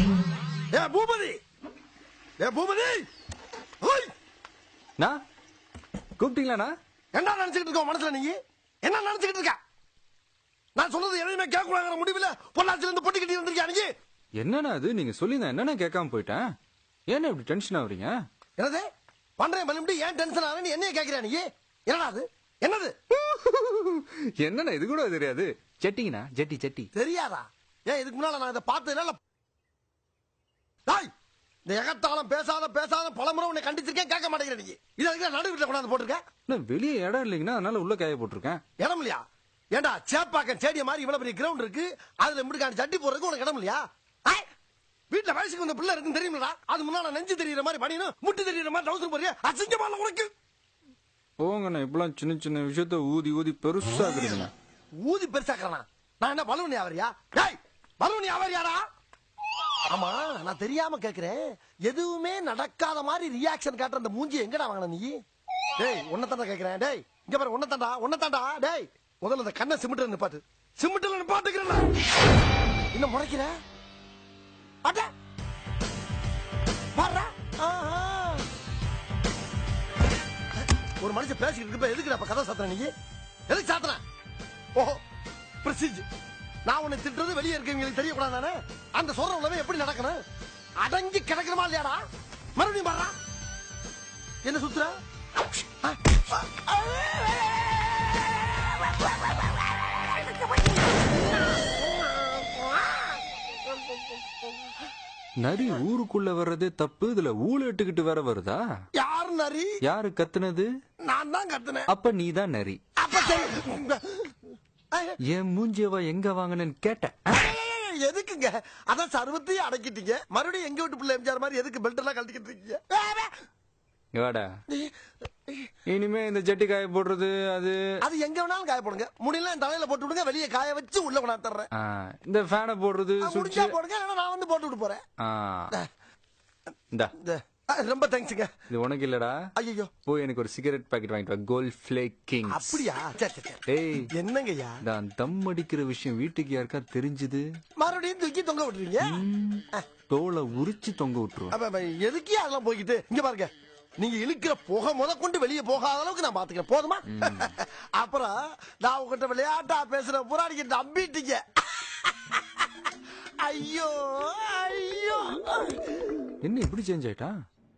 ஏ பூபதி ஏ பூபதி ஓய் நான் கூப்பிட்டீங்களாண்ணா என்ன நினைச்சுக்கிட்டு இருக்க உன் மனசுல நீ என்ன நினைச்சுக்கிட்டு இருக்க நான் சொல்றது எதையுமே கேட்கக்கூடாங்கிற முடிவுல பொள்ளாச்சில இருந்து பொட்டி கட்டி வந்திருக்கியா நீ என்னண்ணா அது நீங்க சொல்லி நான் என்னண்ணா கேட்காம போயிட்டேன் ஏன்னா இப்படி டென்ஷன் ஆகுறீங்க என்னது பண்றேன் பண்ணி ஏன் டென்ஷன் ஆகுற நீ என்னைய கேட்கிற நீ என்னடா அது என்னது என்னண்ணா இது கூட தெரியாது ஜெட்டிங்கண்ணா ஜெட்டி ஜெட்டி தெரியாதா ஏன் இதுக்கு முன்னால நான் இதை பார்த்ததுனால டாய் இந்த எகத்தாலம் பேசாத பேசாத பலமுறை உன்னை கண்டிச்சிருக்கேன் கேட்க மாட்டேங்கிற நீ இது அதுக்கு நடு வீட்டுல கொண்டாந்து போட்டிருக்கேன் நான் வெளியே இடம் இல்லைங்கண்ணா அதனால உள்ள காய போட்டிருக்கேன் இடம் இல்லையா ஏண்டா சேப்பாக்கம் ஸ்டேடியம் மாதிரி இவ்வளவு பெரிய கிரவுண்ட் இருக்கு அதுல முடிக்கான சட்டி போடுறதுக்கு உனக்கு இடம் இல்லையா ஐ! வீட்டுல வயசுக்கு வந்த பிள்ளை இருக்குன்னு தெரியுமில்லடா அது முன்னால நெஞ்சு தெரியற மாதிரி பண்ணிடணும் முட்டு தெரியற மாதிரி டவுசர் போறியா அசிங்கமா இல்ல உனக்கு போங்கண்ணா இப்பெல்லாம் சின்ன சின்ன விஷயத்த ஊதி ஊதி பெருசாக்குறீங்கண்ணா ஊதி பெருசாக்கறனா நான் என்ன பலூனி ஆவறியா டேய் பலூனி ஆவறியாடா ஆமா நான் தெரியாம கேக்குறேன் எதுவுமே நடக்காத மாதிரி ரியாக்ஷன் காட்டுற அந்த மூஞ்சி எங்கடா வாங்கின நீ டேய் உன்னை தாண்டா கேக்குறேன் டேய் இங்க பாரு உன்னை தாண்டா உன்னை தாண்டா டேய் முதல்ல அந்த கண்ணை சிமிட்டு நிப்பாட்டு சிமிட்டில் நிப்பாட்டுக்கிறேன் இன்னும் முறைக்கிற அட பாருடா ஆஹா ஒரு மனுஷன் பேசிக்கிட்டு இருக்கப்ப எதுக்கு அப்ப கதை சாத்துற நீ எதுக்கு சாத்துற ஓஹோ பிரசிஜ் நான் உன்னை திட்டுறது வெளியே இருக்கவங்களுக்கு தெரியக்கூடாது தானே அந்த சொல்ற உலகம் எப்படி நடக்கணும் அடங்கி கிடக்கணுமா இல்லையாடா மறுபடியும் பாடுறா என்ன சுத்துற நரி ஊருக்குள்ள வர்றதே தப்பு இதுல ஊழ இட்டுக்கிட்டு வேற வருதா யார் நரி யாரு கத்துனது நான் தான் கத்துனேன் அப்ப நீதான் நரி அப்ப சரி ஐய, என் மூஞ்சியவா எங்க வாங்கினேன்னு கேட்டேன் ஐய, எதுக்குங்க அதான் சர்வத்தையும் அடக்கிட்டீங்க மறுபடியும் எங்க வீட்டு பிள்ளை எம்ஜிஆர் மாதிரி எதுக்கு பெல்ட் எல்லாம் கழட்டிக்கிட்டு இருக்கீங்க வாடா இனிமே இந்த ஜட்டி காய போடுறது அது அது எங்க வேணாலும் காய போடுங்க முடியல என் தலையில போட்டு விடுங்க வெளியே காய வச்சு உள்ள கொண்டாந்து தர்றேன் ஆ, இந்த ஃபேனை போடுறது முடிஞ்சா சுவிட்ச் போடுங்க இல்லைன்னா நான் வந்து போட்டு விட்டு போறேன் இந்தா இந்த, அ, ரொம்ப தேங்க்ஸுங்க இது உனக்கு இல்லடா ஐயோ போய் எனக்கு ஒரு சிகரெட் பாக்கெட் வாங்கிட்டு வா கோல்ட் ஃபிளேக் கிங் அப்படியா சரி சரி சரி ஏய் என்னங்கய்யா நான் தம் அடிக்கிற விஷயம் வீட்டுக்கு யாருக்கா தெரிஞ்சது மறுபடியும் தூக்கி தொங்க விட்டுறீங்க தோலை உரிச்சு தொங்க விட்டுருவேன் அப்ப, அப்ப, எதுக்கே அதெல்லாம் போய்கிட்டு இங்க பாருங்க நீங்க இழுக்கிற புகை முத கொண்டு வெளியே போகாத அளவுக்கு நான் பாத்துக்கிறேன் போதுமா அப்புறம் நான் உங்ககிட்ட விளையாட்டா பேசுற புறாடிக்கு நம்பிட்டீங்க ஐயோ ஐயோ என்ன இப்படி சேஞ்ச் ஆயிட்டா